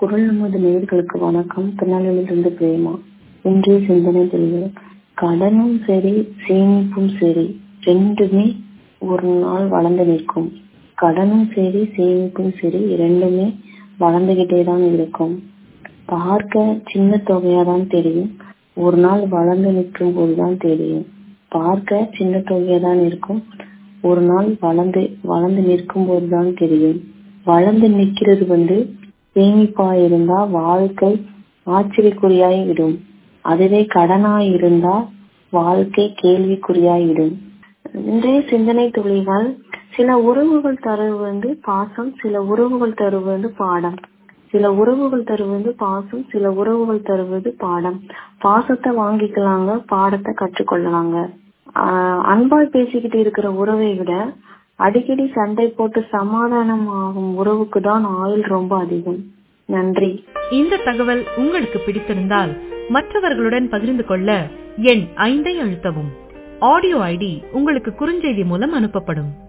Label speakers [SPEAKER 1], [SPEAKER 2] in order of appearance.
[SPEAKER 1] குரல் நமது நேயர்களுக்கு வணக்கம் திருநெல்வேலியிலிருந்து பிரேமா இன்றைய சிந்தனை தெளிவு கடனும் சரி சேமிப்பும் சரி ரெண்டுமே ஒரு நாள் வளர்ந்து நிற்கும் கடனும் சரி சேமிப்பும் சரி இரண்டுமே வளர்ந்துகிட்டே தான் இருக்கும் பார்க்க சின்ன தொகையா தான் தெரியும் ஒரு நாள் வளர்ந்து நிற்கும் போதுதான் தெரியும் பார்க்க சின்ன தொகையா தான் இருக்கும் ஒரு நாள் வளர்ந்து வளர்ந்து நிற்கும் போதுதான் தெரியும் வளர்ந்து நிற்கிறது வந்து சேமிப்பா இருந்தா வாழ்க்கை ஆச்சரியக்குறியாய் விடும் அதுவே கடனாய் இருந்தா வாழ்க்கை கேள்விக்குறியாய் விடும் இன்றைய சிந்தனை துளிகள் சில உறவுகள் தருவது வந்து பாசம் சில உறவுகள் தருவது வந்து பாடம் சில உறவுகள் தருவது பாசம் சில உறவுகள் தருவது பாடம் பாசத்தை வாங்கிக்கலாங்க பாடத்தை கற்றுக்கொள்ளலாங்க ஆஹ் அன்பாய் பேசிக்கிட்டு இருக்கிற உறவை விட அடிக்கடி சண்டை போட்டு சமாதானம் ஆகும் உறவுக்கு தான் ஆயுள் ரொம்ப அதிகம் நன்றி
[SPEAKER 2] இந்த தகவல் உங்களுக்கு பிடித்திருந்தால் மற்றவர்களுடன் பகிர்ந்து கொள்ள எண் ஐந்தை அழுத்தவும் ஆடியோ ஐடி உங்களுக்கு குறுஞ்செய்தி மூலம் அனுப்பப்படும்